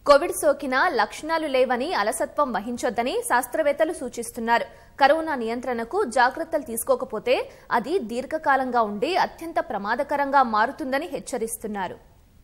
Covid సోకిన లక్షణాలు లేవని అలసత్వం వహించొద్దని శాస్త్రవేత్తలు సూచిస్తున్నారు కరోనా నియంత్రణకు జాగ్రత్తలు తీసుకోకపోతే అది దీర్ఘకాలంగా ఉండి అత్యంత ప్రమాదకరంగా మారుతుందని హెచ్చరిస్తున్నారు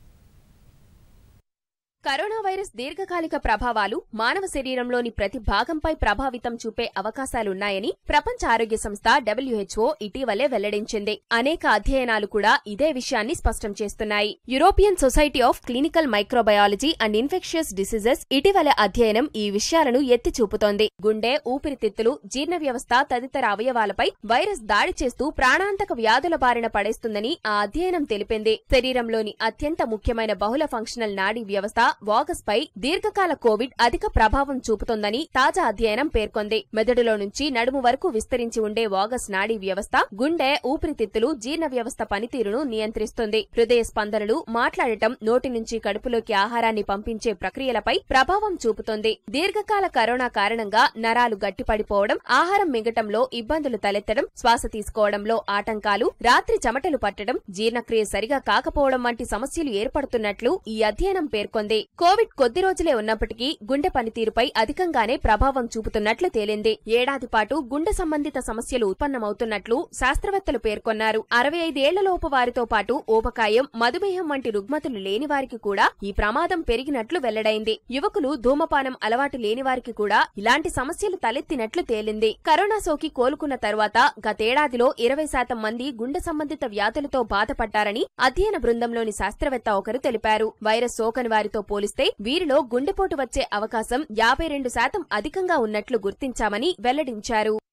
కరోనా వైరస్ దీర్ఘకాలిక ప్రభావాలు మానవ శరీరంలోని ప్రతి భాగంపై ప్రభావితం చూపే అవకాశాలున్నాయని ప్రపంచ ఆరోగ్య సంస్థ డబ్ల్యూహెచ్ఓ ఇటీవలే వెల్లడించింది అనేక అధ్యయనాలు కూడా ఇదే విషయాన్ని స్పష్టం చేస్తున్నాయి European society of clinical microbiology and infectious diseases ఇటీవల అధ్యయనం ఈ విషయాలను ఎత్తి చూపుతోంది గుండె ఊపిరితిత్తులు జీర్ణ వ్యవస్థ తదితర అవయవాలపై వైరస్ దాడి చేస్తూ ప్రాణాంతక వ్యాధుల బారిన పడేస్తుందని ఆ అధ్యయనం తెలిపింది శరీరంలోని అత్యంత ముఖ్యమైన బహుళ ఫంక్షనల్ నాడీ వ్యవస్థ వాగస్ పై దీర్ఘకాల కోవిడ్ అధిక ప్రభావం చూపుతోందని తాజా అధ్యయనం పేర్కొంది మెదడులో నుంచి నడుము వరకు విస్తరించి ఉండే వాగస్ నాడీ వ్యవస్థ గుండె ఊపిరితిత్తులు జీర్ణ వ్యవస్థ పనితీరును నియంత్రిస్తుంది హృదయ స్పందనలు మాట్లాడటం నోటి నుంచి కడుపులోకి ఆహారాన్ని పంపించే ప్రక్రియలపై ప్రభావం చూపుతుంది దీర్ఘకాల కరోనా కారణంగా నరాలు గట్టిపడిపోవడం ఆహారం మింగటంలో ఇబ్బందులు తలెత్తడం శ్వాస తీసుకోవడంలో ఆటంకాలు రాత్రి చెమటలు పట్టడం జీర్ణక్రియ సరిగా కాకపోవడం వంటి సమస్యలు ఏర్పడుతున్నట్లు ఈ అధ్యయనం పేర్కొంది కోవిడ్ కొద్ది రోజులే ఉన్నప్పటికీ గుండె పనితీరుపై అధికంగానే ప్రభావం చూపుతున్నట్లు తేలింది ఏడాది పాటు గుండె సంబంధిత సమస్యలు ఉత్పన్నమవుతున్నట్లు శాస్త్రవేత్తలు పేర్కొన్నారు అరవై ఐదేళ్లలోపు వారితో పాటు ఊబకాయం మధుమేహం వంటి రుగ్మతులు లేని వారికి కూడా ఈ ప్రమాదం పెరిగినట్లు వెల్లడైంది యువకులు ధూమపానం అలవాటు లేని వారికి కూడా ఇలాంటి సమస్యలు తలెత్తినట్లు తేలింది కరోనా సోకి కోలుకున్న తర్వాత గతేడాదిలో ఇరవై శాతం మంది గుండె సంబంధిత వ్యాధులతో బాధపడ్డారని అధ్యయన బృందంలోని శాస్త్రవేత్త ఒకరు తెలిపారు వైరస్ సోకని వారితో పోలిస్తే వీరిలో గుండెపోటు వచ్చే అవకాశం యాభై రెండు శాతం అధికంగా ఉన్నట్లు గుర్తించామని వెల్లడించారు